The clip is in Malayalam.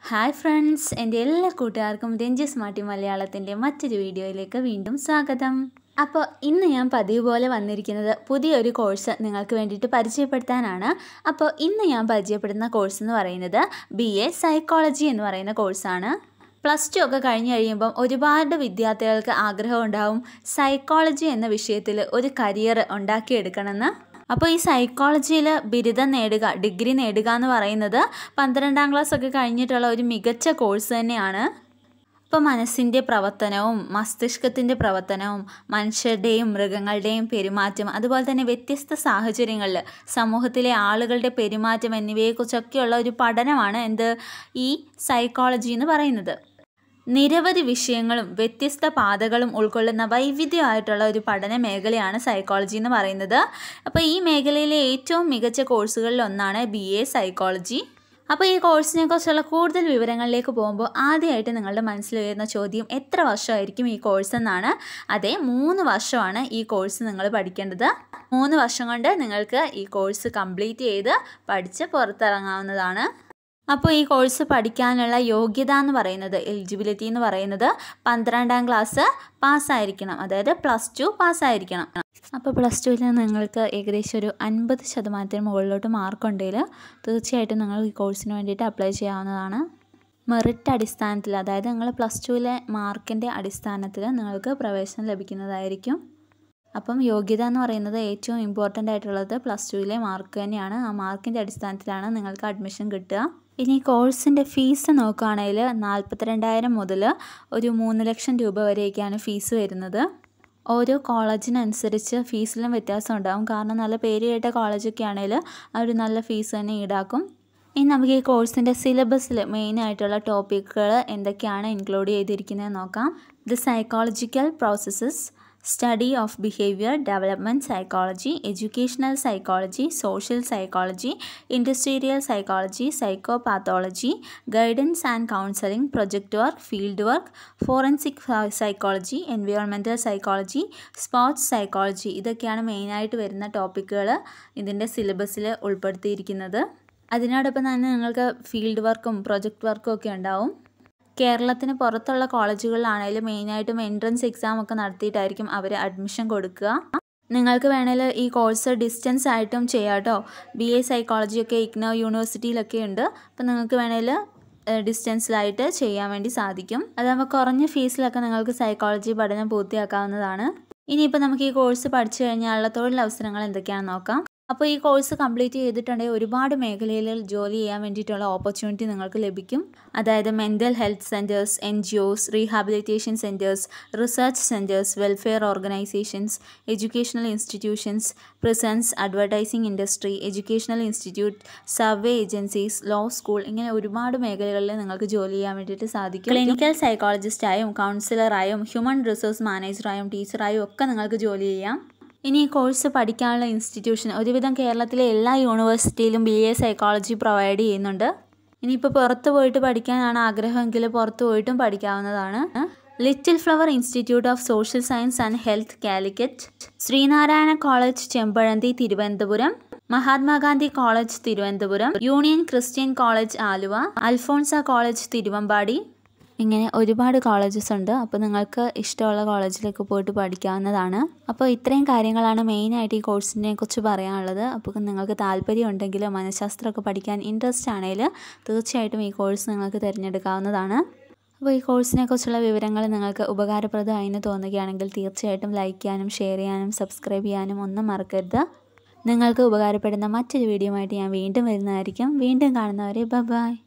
ഹായ് ഫ്രണ്ട്സ് എൻ്റെ എല്ലാ കൂട്ടുകാർക്കും രഞ്ജിസ് മാട്ടി മലയാളത്തിൻ്റെ മറ്റൊരു വീഡിയോയിലേക്ക് വീണ്ടും സ്വാഗതം അപ്പോൾ ഇന്ന് ഞാൻ പതിവ് പോലെ വന്നിരിക്കുന്നത് പുതിയൊരു കോഴ്സ് നിങ്ങൾക്ക് വേണ്ടിയിട്ട് പരിചയപ്പെടുത്താനാണ് അപ്പോൾ ഇന്ന് ഞാൻ പരിചയപ്പെടുന്ന കോഴ്സ് എന്ന് പറയുന്നത് ബി എ സൈക്കോളജി എന്ന് പറയുന്ന കോഴ്സാണ് പ്ലസ് ടു ഒക്കെ കഴിഞ്ഞ് കഴിയുമ്പം ഒരുപാട് വിദ്യാർത്ഥികൾക്ക് ആഗ്രഹം ഉണ്ടാവും സൈക്കോളജി എന്ന വിഷയത്തിൽ ഒരു കരിയർ ഉണ്ടാക്കിയെടുക്കണമെന്ന് അപ്പോൾ ഈ സൈക്കോളജിയിൽ ബിരുദം നേടുക ഡിഗ്രി നേടുക എന്ന് പറയുന്നത് പന്ത്രണ്ടാം ക്ലാസ് ഒക്കെ കഴിഞ്ഞിട്ടുള്ള ഒരു മികച്ച കോഴ്സ് തന്നെയാണ് ഇപ്പോൾ മനസ്സിൻ്റെ പ്രവർത്തനവും മസ്തിഷ്കത്തിൻ്റെ പ്രവർത്തനവും മനുഷ്യരുടെയും മൃഗങ്ങളുടെയും പെരുമാറ്റം അതുപോലെ തന്നെ വ്യത്യസ്ത സാഹചര്യങ്ങളിൽ സമൂഹത്തിലെ ആളുകളുടെ പെരുമാറ്റം എന്നിവയെക്കുറിച്ചൊക്കെയുള്ള ഒരു പഠനമാണ് എന്ത് ഈ സൈക്കോളജി എന്ന് പറയുന്നത് നിരവധി വിഷയങ്ങളും വ്യത്യസ്ത പാതകളും ഉൾക്കൊള്ളുന്ന വൈവിധ്യമായിട്ടുള്ള ഒരു പഠന മേഖലയാണ് സൈക്കോളജി എന്ന് പറയുന്നത് അപ്പോൾ ഈ മേഖലയിലെ ഏറ്റവും മികച്ച കോഴ്സുകളിൽ ഒന്നാണ് ബി എ സൈക്കോളജി അപ്പോൾ ഈ കോഴ്സിനെ കുറിച്ചുള്ള കൂടുതൽ വിവരങ്ങളിലേക്ക് പോകുമ്പോൾ ആദ്യമായിട്ട് നിങ്ങളുടെ മനസ്സിൽ വരുന്ന ചോദ്യം എത്ര വർഷമായിരിക്കും ഈ കോഴ്സ് എന്നാണ് അതെ മൂന്ന് വർഷമാണ് ഈ കോഴ്സ് നിങ്ങൾ പഠിക്കേണ്ടത് മൂന്ന് വർഷം കൊണ്ട് നിങ്ങൾക്ക് ഈ കോഴ്സ് കംപ്ലീറ്റ് ചെയ്ത് പഠിച്ച് പുറത്തിറങ്ങാവുന്നതാണ് അപ്പോൾ ഈ കോഴ്സ് പഠിക്കാനുള്ള യോഗ്യത എന്ന് പറയുന്നത് എലിജിബിലിറ്റി എന്ന് പറയുന്നത് പന്ത്രണ്ടാം ക്ലാസ് പാസ്സായിരിക്കണം അതായത് പ്ലസ് ടു പാസ്സായിരിക്കണം അപ്പോൾ പ്ലസ് ടുവിൽ നിങ്ങൾക്ക് ഏകദേശം ഒരു അൻപത് ശതമാനത്തിന് മുകളിലോട്ട് മാർക്കുണ്ടെങ്കിൽ തീർച്ചയായിട്ടും നിങ്ങൾ ഈ കോഴ്സിന് വേണ്ടിയിട്ട് അപ്ലൈ ചെയ്യാവുന്നതാണ് മെറിറ്റ് അടിസ്ഥാനത്തിൽ അതായത് നിങ്ങൾ പ്ലസ് ടുവിലെ മാർക്കിൻ്റെ അടിസ്ഥാനത്തിൽ നിങ്ങൾക്ക് പ്രവേശനം ലഭിക്കുന്നതായിരിക്കും അപ്പം യോഗ്യത എന്ന് പറയുന്നത് ഏറ്റവും ഇമ്പോർട്ടൻ്റ് ആയിട്ടുള്ളത് പ്ലസ് ടുവിലെ മാർക്ക് തന്നെയാണ് ആ മാർക്കിൻ്റെ അടിസ്ഥാനത്തിലാണ് നിങ്ങൾക്ക് അഡ്മിഷൻ കിട്ടുക ഇനി കോഴ്സിൻ്റെ ഫീസ് നോക്കുകയാണെങ്കിൽ നാൽപ്പത്തിരണ്ടായിരം മുതൽ ഒരു മൂന്ന് ലക്ഷം രൂപ വരെയൊക്കെയാണ് ഫീസ് വരുന്നത് ഓരോ കോളേജിനനുസരിച്ച് ഫീസിലും വ്യത്യാസം ഉണ്ടാകും കാരണം നല്ല പേര് കേട്ട കോളേജൊക്കെ ആണെങ്കിൽ അവർ നല്ല ഫീസ് തന്നെ ഈടാക്കും ഇനി നമുക്ക് ഈ കോഴ്സിൻ്റെ സിലബസിൽ മെയിൻ ആയിട്ടുള്ള ടോപ്പിക്കുകൾ എന്തൊക്കെയാണ് ഇൻക്ലൂഡ് ചെയ്തിരിക്കുന്നത് നോക്കാം the psychological processes study of behaviour development psychology educational psychology social psychology industrial psychology psychopathology guidance and counselling project work field work forensic psychology environmental psychology sports psychology ഇതൊക്കെയാണ് മെയിനായിട്ട് വരുന്ന ടോപ്പിക്കുകൾ ഇതിൻ്റെ സിലബസിൽ ഉൾപ്പെടുത്തിയിരിക്കുന്നത് അതിനോടൊപ്പം തന്നെ നിങ്ങൾക്ക് ഫീൽഡ് വർക്കും പ്രൊജക്റ്റ് വർക്കും ഒക്കെ ഉണ്ടാവും കേരളത്തിന് പുറത്തുള്ള കോളേജുകളിലാണെങ്കിലും മെയിനായിട്ടും എൻട്രൻസ് എക്സാം ഒക്കെ നടത്തിയിട്ടായിരിക്കും അവർ അഡ്മിഷൻ കൊടുക്കുക നിങ്ങൾക്ക് വേണമെങ്കിൽ ഈ കോഴ്സ് ഡിസ്റ്റൻസ് ആയിട്ടും ചെയ്യാം കേട്ടോ ബി എ സൈക്കോളജി ഒക്കെ ഇഗ്നോ യൂണിവേഴ്സിറ്റിയിലൊക്കെ ഉണ്ട് അപ്പോൾ നിങ്ങൾക്ക് വേണമെങ്കിൽ ഡിസ്റ്റൻസിലായിട്ട് ചെയ്യാൻ വേണ്ടി സാധിക്കും അതാകുമ്പോൾ കുറഞ്ഞ ഫീസിലൊക്കെ നിങ്ങൾക്ക് സൈക്കോളജി പഠനം പൂർത്തിയാക്കാവുന്നതാണ് ഇനിയിപ്പോൾ നമുക്ക് ഈ കോഴ്സ് പഠിച്ചു കഴിഞ്ഞാലുള്ള തൊഴിലവസരങ്ങൾ എന്തൊക്കെയാണെന്ന് നോക്കാം അപ്പോൾ ഈ കോഴ്സ് കംപ്ലീറ്റ് ചെയ്തിട്ടുണ്ടെങ്കിൽ ഒരുപാട് മേഖലയിൽ ജോലി ചെയ്യാൻ വേണ്ടിയിട്ടുള്ള ഓപ്പർച്യൂണിറ്റി നിങ്ങൾക്ക് ലഭിക്കും അതായത് mental health centres N G Os rehabilitation centres research centres welfare organisations educational institutions prisons advertising industry educational institute survey agencies law school ഇങ്ങനെ ഒരുപാട് മേഖലകളിൽ നിങ്ങൾക്ക് ജോലി ചെയ്യാൻ വേണ്ടിയിട്ട് സാധിക്കും ക്ലിനിക്കൽ സൈക്കോളജിസ്റ്റായും കൗൺസിലറായും ഹ്യൂമൻ റിസോഴ്സ് മാനേജറായും ടീച്ചറായും ഒക്കെ നിങ്ങൾക്ക് ജോലി ചെയ്യാം ഇനി ഈ കോഴ്സ് പഠിക്കാനുള്ള ഇൻസ്റ്റിറ്റ്യൂഷൻ ഒരുവിധം കേരളത്തിലെ എല്ലാ യൂണിവേഴ്സിറ്റിയിലും ബി എ സൈക്കോളജി പ്രൊവൈഡ് ചെയ്യുന്നുണ്ട് ഇനിയിപ്പോൾ പുറത്ത് പോയിട്ട് പഠിക്കാനാണ് ആഗ്രഹമെങ്കിൽ പുറത്ത് പോയിട്ടും പഠിക്കാവുന്നതാണ് Little Flower Institute of Social Science and Health Calicut Sreenarayana College Chempazhanthi Thiruvananthapuram Mahatma Gandhi College Thiruvananthapuram Union Christian College Aluva Alphonsa College Thiruvambady ഇങ്ങനെ ഒരുപാട് കോളേജസ് ഉണ്ട് അപ്പോൾ നിങ്ങൾക്ക് ഇഷ്ടമുള്ള കോളേജിലേക്ക് പോയിട്ട് പഠിക്കാവുന്നതാണ് അപ്പോൾ ഇത്രയും കാര്യങ്ങളാണ് മെയിനായിട്ട് ഈ കോഴ്സിനെ കുറിച്ച് പറയാനുള്ളത് അപ്പോൾ നിങ്ങൾക്ക് താല്പര്യം ഉണ്ടെങ്കിൽ മനഃശാസ്ത്രമൊക്കെ പഠിക്കാൻ ഇൻട്രസ്റ്റ് ആണെങ്കിൽ തീർച്ചയായിട്ടും ഈ കോഴ്സ് നിങ്ങൾക്ക് തിരഞ്ഞെടുക്കാവുന്നതാണ് അപ്പോൾ ഈ കോഴ്സിനെ കുറിച്ചുള്ള വിവരങ്ങൾ നിങ്ങൾക്ക് ഉപകാരപ്രദമായി എന്ന് തോന്നുകയാണെങ്കിൽ തീർച്ചയായിട്ടും ലൈക്ക് ചെയ്യാനും ഷെയർ ചെയ്യാനും സബ്സ്ക്രൈബ് ചെയ്യാനും ഒന്നും മറക്കരുത് നിങ്ങൾക്ക് ഉപകാരപ്പെടുന്ന മറ്റൊരു വീഡിയോ ആയിട്ട് ഞാൻ വീണ്ടും വരുന്നതായിരിക്കും വീണ്ടും കാണുന്നവരെ ബൈ